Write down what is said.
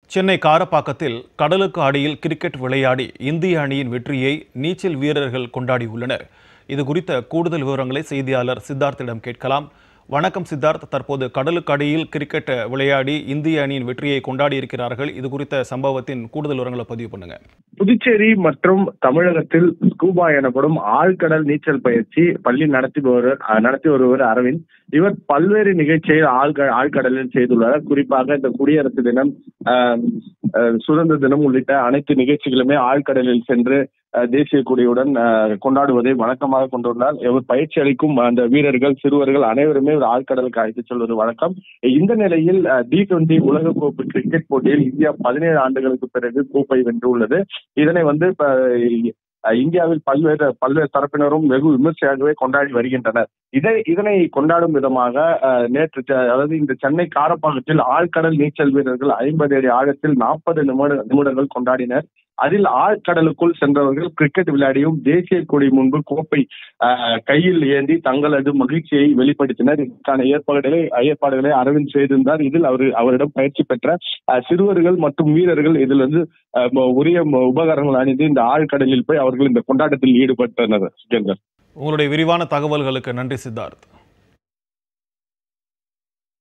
சென்னை காரப்பாக்கத்தில் கடலுக்கு அடியில் கிரிக்கெட் விளையாடி இந்திய அணியின் வெற்றியை நீச்சல் வீரர்கள் கொண்டாடியுள்ளனர் இது குறித்த கூடுதல் விவரங்களை செய்தியாளர் சித்தார்த்திடம் கேட்கலாம் வணக்கம் சித்தார்த் தற்போது கடலுக்கு அடியில் கிரிக்கெட் விளையாடி இந்திய அணியின் வெற்றியை கொண்டாடி இருக்கிறார்கள் இது குறித்த சம்பவத்தின் கூடுதல் விவரங்களை பதிவு பண்ணுங்க புதுச்சேரி மற்றும் தமிழகத்தில் ஸ்கூபா எனப்படும் ஆழ்கடல் நீச்சல் பயிற்சி பள்ளி நடத்தி வருவர் அஹ், நடத்தி வருவர் அரவிந்த் இவர் பல்வேறு நிகழ்ச்சியை ஆழ்க ஆழ்கடலில் செய்துள்ளார் குறிப்பாக இந்த குடியரசு தினம் அஹ், அஹ், சுதந்திர தினம் உள்ளிட்ட அனைத்து நிகழ்ச்சிகளுமே ஆழ்கடலில் சென்று அஹ், தேசிய கொடியுடன் அஹ், கொண்டாடுவதை வழக்கமாக கொண்டுள்ளார் இவர் பயிற்சி அளிக்கும் அந்த வீரர்கள் சிறுவர்கள் அனைவருமே ஒரு ஆழ்கடலுக்கு அழைத்துச் செல்வது வழக்கம் இந்த நிலையில் டி டுவெண்டி உலகக்கோப்பை கிரிக்கெட் போட்டியில் இந்தியா பதினேழு ஆண்டுகளுக்கு பிறகு கோப்பை வென்றுள்ளது இதனை வந்து இப்ப அஹ், இந்தியாவில் பல்வேறு பல்வேறு தரப்பினரும் வெகு விமர்சையாகவே கொண்டாடி வருகின்றனர் இதை இதனை கொண்டாடும் விதமாக அஹ், நேற்று செ- அதாவது இந்த சென்னை காரப்பாக்கத்தில் ஆழ்கடல் நீச்சல் வீரர்கள் ஐம்பது அடி ஆழத்தில் நாற்பது நிமிட நிமிடங்கள் கொண்டாடினர் அதில் ஆழ்கடலுக்குள் சென்றவர்கள் கிரிக்கெட் விளையாடியும் தேசிய கொடி முன்பு கோப்பை அஹ், கையில் ஏந்தி தங்களது மகிழ்ச்சியை வெளிப்படுத்தினர் இதற்கான ஏற்பாடுகளை ஏற்பாடுகளை அரவிந்த் செய்திருந்தார் இதில் அவர் அவரிடம் பயிற்சி பெற்ற அஹ், சிறுவர்கள் மற்றும் வீரர்கள் இதில் வந்து அஹ், ம- உரிய ம- உபகரணங்கள் அணிந்து இந்த ஆழ்கடலில் போய் அவர்கள் இந்த கொண்டாட்டத்தில் ஈடுபட்டனர் சிக்கந்தர் உங்களுடைய விரிவான தகவல்களுக்கு நன்றி சித்தார்த்